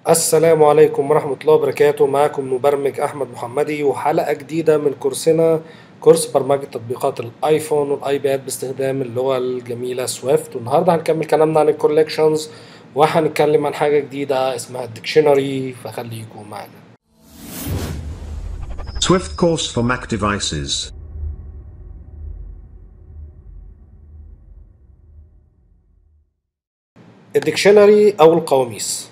السلام عليكم ورحمة الله وبركاته معكم مبرمج أحمد محمدي وحلقة جديدة من كورسنا كورس برمجة تطبيقات الآيفون والآيباد باستخدام اللغة الجميلة سويفت والنهاردة هنكمل كلامنا عن الكوليكشنز وهنتكلم عن حاجة جديدة اسمها الديكشنري فخليكم معنا Swift course for Mac devices. الديكشنري أو القواميس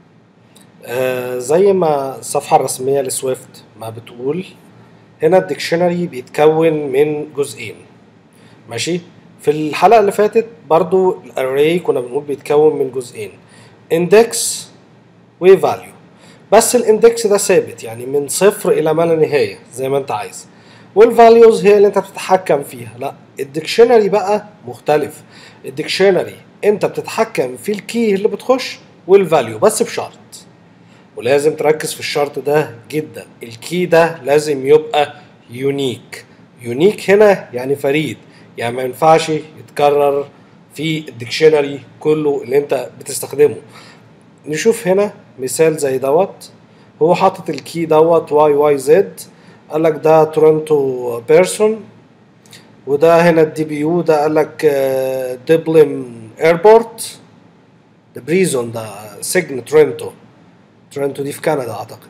آه زي ما الصفحة الرسمية لسويفت ما بتقول هنا الديكشنري بيتكون من جزئين ماشي في الحلقة اللي فاتت برضو الاري كنا بنقول بيتكون من جزئين اندكس وفاليو بس الاندكس ده ثابت يعني من صفر الى ما لا نهاية زي ما انت عايز والفاليوز هي اللي انت بتتحكم فيها لا الديكشنري بقى مختلف الديكشنري انت بتتحكم في الكي اللي بتخش والفاليو بس بشرط ولازم تركز في الشرط ده جدا الكي ده لازم يبقى يونيك يونيك هنا يعني فريد يعني ما ينفعش يتكرر في الديكشنري كله اللي انت بتستخدمه نشوف هنا مثال زي دوت هو حاطط الكي دوت واي واي زد قال لك ده تورنتو بيرسون وده هنا الدي بي يو ده قال لك دبلن ايربورت ده بريزون ده سجن تورنتو تورنتو دي في كندا اعتقد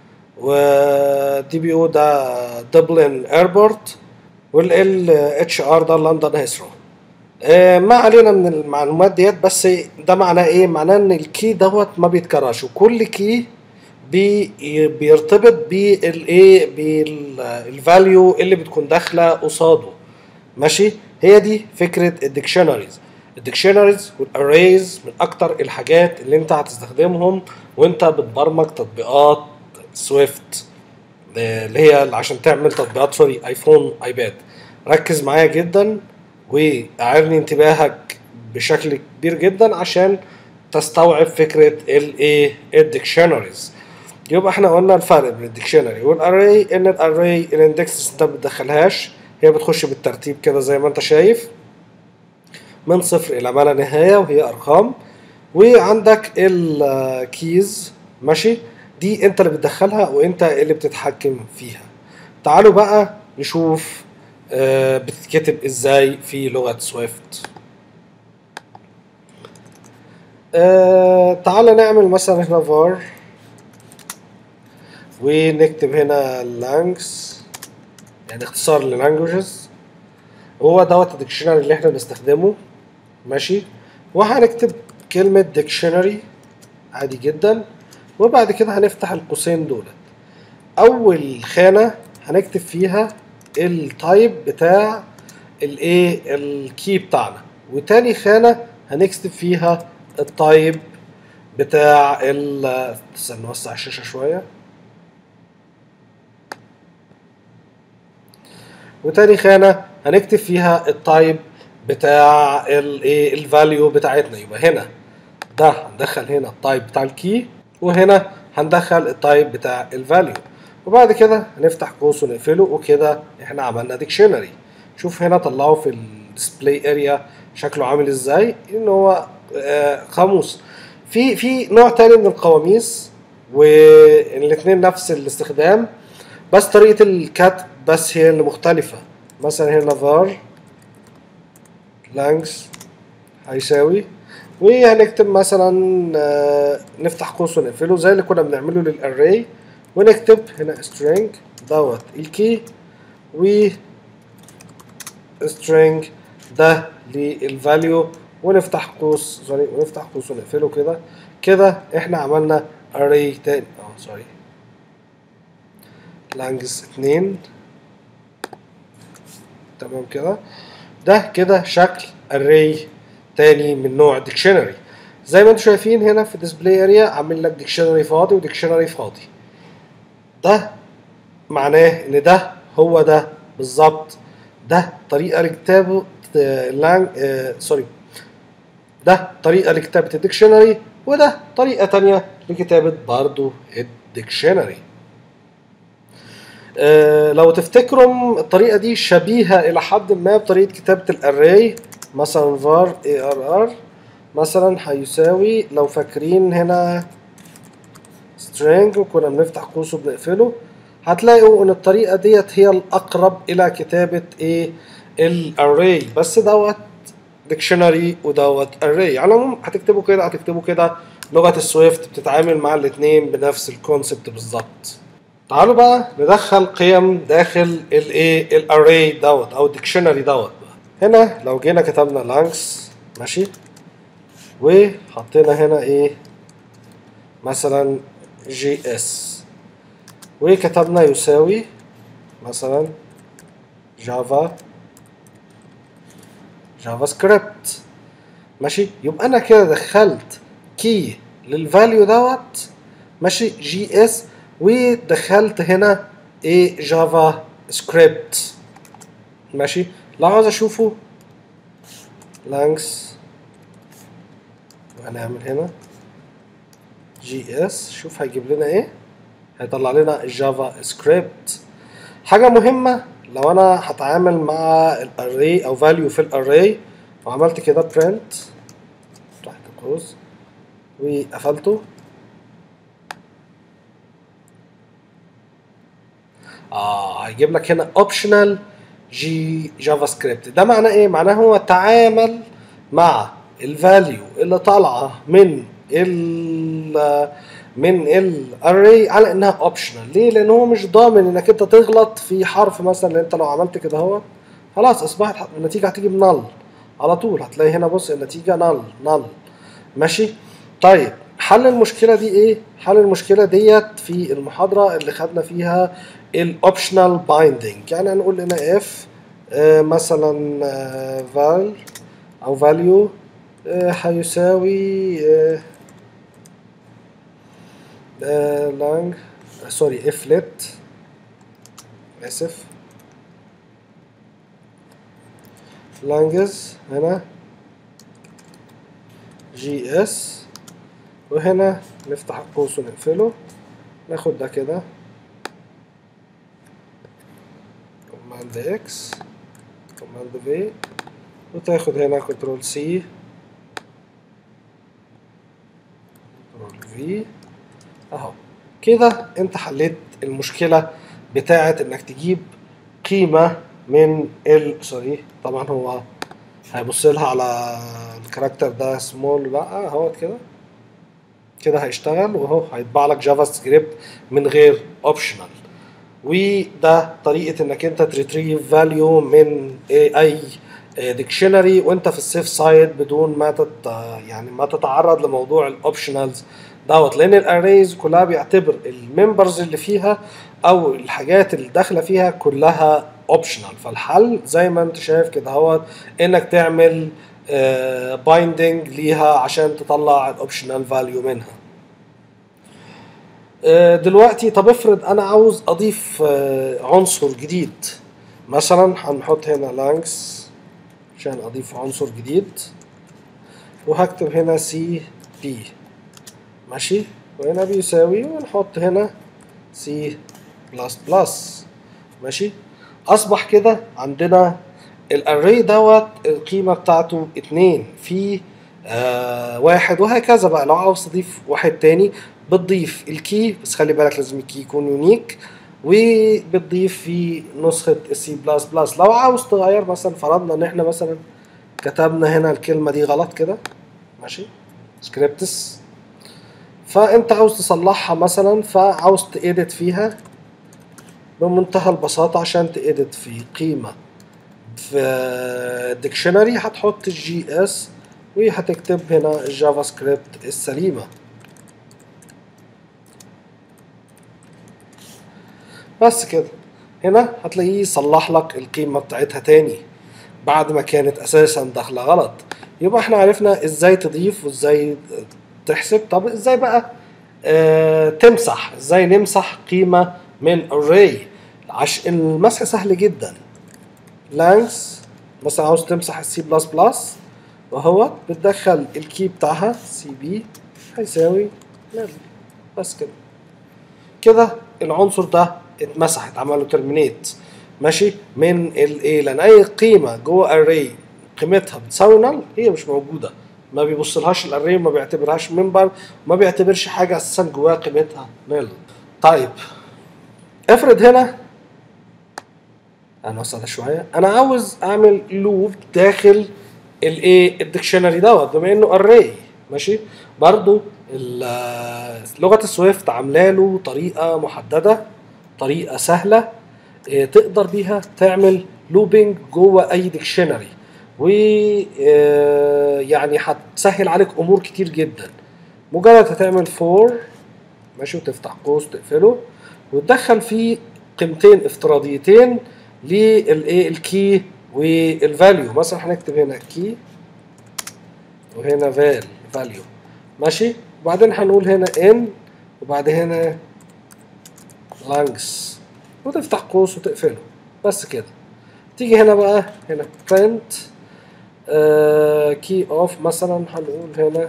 ودي بي او ده دبلن ايربورت والال اتش ار ده لندن هيثرو آه ما علينا من المعلومات ديت بس ده معناه ايه معناه ان الكي دوت ما بيتكررش وكل كي بي بيرتبط بالايه بالفاليو اللي بتكون داخله قصاده ماشي هي دي فكره الديكشنريز الديكشنريز والاريز من اكتر الحاجات اللي انت هتستخدمهم وانت بتبرمج تطبيقات سويفت اللي هي عشان تعمل تطبيقات سوري ايفون ايباد ركز معايا جدا واعرني انتباهك بشكل كبير جدا عشان تستوعب فكره الايه الديكشنريز يبقى احنا قلنا الفرق بين الديكشنري والاري ان الاري الاندكس انت ما بتدخلهاش هي بتخش بالترتيب كده زي ما انت شايف من صفر الى ما لا نهايه وهي ارقام وعندك الكيز ماشي دي انت اللي بتدخلها وانت اللي بتتحكم فيها تعالوا بقى نشوف آه بتتكتب ازاي في لغه سويفت آه تعالى نعمل مثلا هنا var ونكتب هنا لانجز يعني اختصار للانجوجز هو دوت الديكشنري اللي احنا بنستخدمه ماشي وهنكتب كلمة ديكشنري عادي جدا وبعد كده هنفتح القوسين دولت أول خانة هنكتب فيها التايب بتاع الايه الكي بتاعنا وتاني خانة هنكتب فيها التايب بتاع ال استنى نوسع الشاشة شوية وتاني خانة هنكتب فيها التايب بتاع الايه الفاليو بتاعتنا يبقى هنا ده هندخل هنا التايب بتاع الكي وهنا هندخل التايب بتاع الفاليو وبعد كده هنفتح قوس ونقفله وكده احنا عملنا ديكشنري شوف هنا طلعه في الديسبلاي اريا شكله عامل ازاي ان هو آه قاموس في في نوع تاني من القواميس والاثنين نفس الاستخدام بس طريقة الكتب بس هي اللي مختلفة مثلا هنا var لانجز هيساوي وهنكتب مثلا آه نفتح قوس ونقفله زي اللي كنا بنعمله للاري ونكتب هنا string دوت الكي و string ده للفاليو ونفتح قوس سوري ونفتح قوس ونقفله كده كده احنا عملنا array تاني اه سوري لانجز اتنين تمام كده ده كده شكل array تاني من نوع ديكشنري زي ما انتم شايفين هنا في الديسبلاي اريا عامل لك ديكشنري فاضي وديكشنري فاضي ده معناه ان ده هو ده بالظبط ده طريقه لكتابه لانج آه سوري ده طريقه لكتابه الديكشنري وده طريقه تانية لكتابه برضو الديكشنري آه لو تفتكروا الطريقه دي شبيهه الى حد ما بطريقه كتابه الاري مثلا var arr مثلا هيساوي لو فاكرين هنا string وكنا بنفتح قوس وبنقفله هتلاقوا ان الطريقه ديت هي الاقرب الى كتابه ايه الاري بس دوت ديكشنري ودوت اري على العموم هتكتبوا كده هتكتبوا كده لغه السويفت بتتعامل مع الاثنين بنفس الكونسبت بالظبط تعالوا بقى ندخل قيم داخل الايه الاري دوت او الديكشنري دوت بقى هنا لو جينا كتبنا لانكس ماشي وحطينا هنا ايه مثلا جي اس وكتبنا يساوي مثلا جافا جافا سكريبت ماشي يبقى انا كده دخلت كي للفاليو دوت ماشي جي اس ودخلت هنا ايه جافا سكريبت ماشي لو عاوز اشوفه لانكس وهنعمل هنا جي اس شوف هيجيب لنا ايه هيطلع لنا الجافا سكريبت حاجه مهمه لو انا هتعامل مع الاري او فاليو في الاري وعملت كده برنت تحت قوس وقفلته اه هيجيب لك هنا اوبشنال جي جافا سكريبت ده معناه ايه معناه هو تعامل مع الفاليو اللي طالعه من ال من الاري على انها اوبشنال ليه لان هو مش ضامن انك انت تغلط في حرف مثلا لان انت لو عملت كده اهو خلاص اصبحت النتيجه هتيجي بنل على طول هتلاقي هنا بص النتيجه نل نل ماشي طيب حل المشكله دي ايه حل المشكله ديت في المحاضره اللي خدنا فيها الاوبشنال بايندينج يعني هنقول هنا اف آه مثلا آه فال او فاليو آه هيساوي آه لانج سوري اف ليت اسف لانجز هنا جي اس وهنا نفتح القوس ونقفله ناخد ده كده كوماند اكس كوماند في وتاخد هنا كنترول سي كنترول في اهو كده انت حليت المشكله بتاعه انك تجيب قيمه من ال سوري طبعا هو هيبص لها على الكاركتر ده سمول بقى اهوت كده كده هيشتغل وهو هيطبع لك جافا سكريبت من غير اوبشنال وده طريقه انك انت تريتريف فاليو من اي ديكشنري وانت في السيف سايد بدون ما تت يعني ما تتعرض لموضوع الاوبشنالز دوت لان الاريز كلها بيعتبر الممبرز اللي فيها او الحاجات اللي داخله فيها كلها اوبشنال فالحل زي ما انت شايف كده اهوت انك تعمل بايندنج ليها عشان تطلع الاوبشنال فاليو منها دلوقتي طب افرض انا عاوز اضيف عنصر جديد مثلا هنحط هنا لانكس عشان اضيف عنصر جديد وهكتب هنا سي بي ماشي وهنا بيساوي ونحط هنا سي بلس بلس ماشي اصبح كده عندنا الاري دوت القيمة بتاعته اتنين في آه واحد وهكذا بقى لو عاوز تضيف واحد تاني بتضيف الكي بس خلي بالك لازم الكي يكون يونيك وبتضيف في نسخة السي بلس بلس لو عاوز تغير مثلا فرضنا ان احنا مثلا كتبنا هنا الكلمة دي غلط كده ماشي سكريبتس فانت عاوز تصلحها مثلا فعاوز تأدت فيها بمنتهى البساطة عشان تأدت في قيمة في ديكشنري هتحط الجي اس وهتكتب هنا الجافا سكريبت السليمة بس كده هنا هتلاقيه يصلح لك القيمة بتاعتها تاني بعد ما كانت اساسا داخلة غلط يبقى احنا عرفنا ازاي تضيف وازاي تحسب طب ازاي بقى اه تمسح ازاي نمسح قيمة من array عش المسح سهل جدا لانكس مثلا عاوز تمسح السي بلس بلس وهو بتدخل الكي بتاعها سي بي هيساوي نل بس كده كده العنصر ده اتمسح اتعمل له ترمينيت ماشي من الايه لان اي قيمه جوه اري قيمتها بتساوي نل هي مش موجوده ما بيبصلهاش الاري وما بيعتبرهاش منبر وما بيعتبرش حاجه اساسا جواها قيمتها نل طيب افرض هنا انا ده شويه انا عاوز اعمل لوب داخل الايه الديكشنري دوت بما انه اري ماشي برضو ال- لغه السويفت عامله له طريقه محدده طريقه سهله إيه، تقدر بيها تعمل لوبينج جوه اي ديكشنري و آه، يعني هتسهل عليك امور كتير جدا مجرد هتعمل فور ماشي وتفتح قوس تقفله وتدخل فيه قيمتين افتراضيتين للايه الكي والفاليو مثلا هنكتب هنا كي وهنا فال فاليو ماشي وبعدين هنقول هنا ان وبعد هنا لانجس وتفتح قوس وتقفله بس كده تيجي هنا بقى هنا print كي اوف مثلا هنقول هنا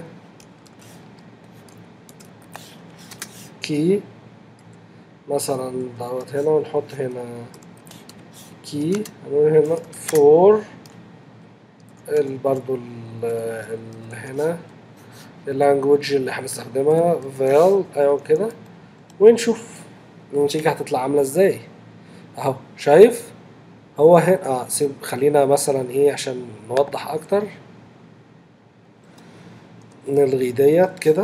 كي مثلا دوت هنا ونحط هنا كي هنقول هنا فور ال برضو ال ال هنا اللانجوج اللي هنستخدمها فال ايوه كده ونشوف النتيجة هتطلع عاملة ازاي اهو شايف هو هنا اه سيب خلينا مثلا ايه عشان نوضح اكتر نلغي ديت كده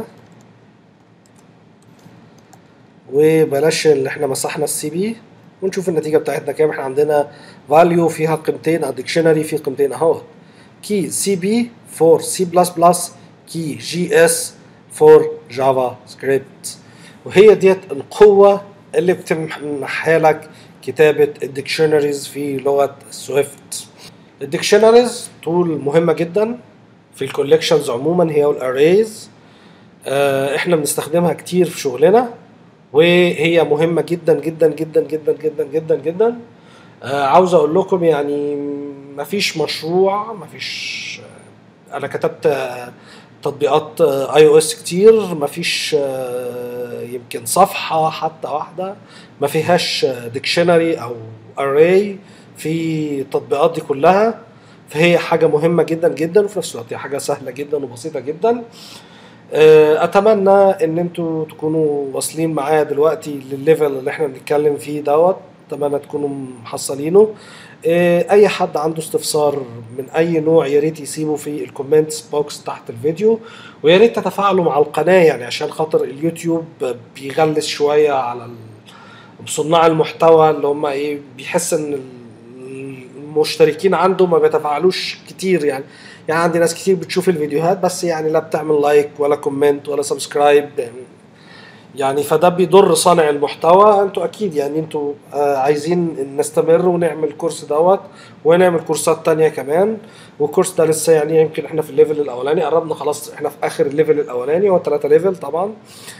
وبلاش اللي احنا مسحنا السي بي ونشوف النتيجة بتاعتنا كام احنا عندنا فاليو فيها قيمتين او ديكشنري فيه قيمتين اهو كي سي بي فور سي بلس بلس كي جي اس فور جافا سكريبت وهي ديت القوة اللي بتمنحها لك كتابة الديكشنريز في لغة سويفت الديكشنريز طول مهمة جدا في الكوليكشنز عموما هي والاريز احنا بنستخدمها كتير في شغلنا وهي مهمة جدا جدا جدا جدا جدا جدا جدا آه، عاوز اقول لكم يعني مفيش مشروع مفيش آه، انا كتبت آه، تطبيقات اي او اس كتير مفيش آه، يمكن صفحة حتى واحدة ما فيهاش ديكشنري او اري في التطبيقات دي كلها فهي حاجة مهمة جدا جدا وفي نفس الوقت هي حاجة سهلة جدا وبسيطة جدا آه، اتمنى ان انتوا تكونوا واصلين معايا دلوقتي للليفل اللي احنا بنتكلم فيه دوت اتمنى تكونوا محصلينه آه، اي حد عنده استفسار من اي نوع يا ريت يسيبه في الكومنتس بوكس تحت الفيديو ويا ريت تتفاعلوا مع القناه يعني عشان خاطر اليوتيوب بيغلس شويه على ال- صناع المحتوى اللي هم ايه بيحس ان المشتركين عنده ما بيتفاعلوش كتير يعني يعني عندي ناس كتير بتشوف الفيديوهات بس يعني لا بتعمل لايك ولا كومنت ولا سبسكرايب يعني يعني فده بيضر صانع المحتوى انتوا اكيد يعني انتوا آه عايزين نستمر ونعمل كورس دوت ونعمل كورسات تانية كمان والكورس ده لسه يعني يمكن احنا في الليفل الاولاني قربنا خلاص احنا في اخر الليفل الاولاني هو ثلاثة ليفل طبعا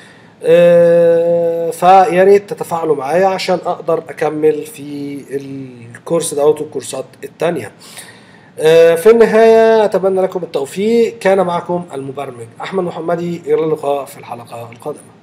آه، فيا ريت تتفاعلوا معايا عشان اقدر اكمل في الكورس دوت والكورسات التانية آه، في النهاية أتمنى لكم التوفيق كان معكم المبرمج أحمد محمدي إلى اللقاء في الحلقة القادمة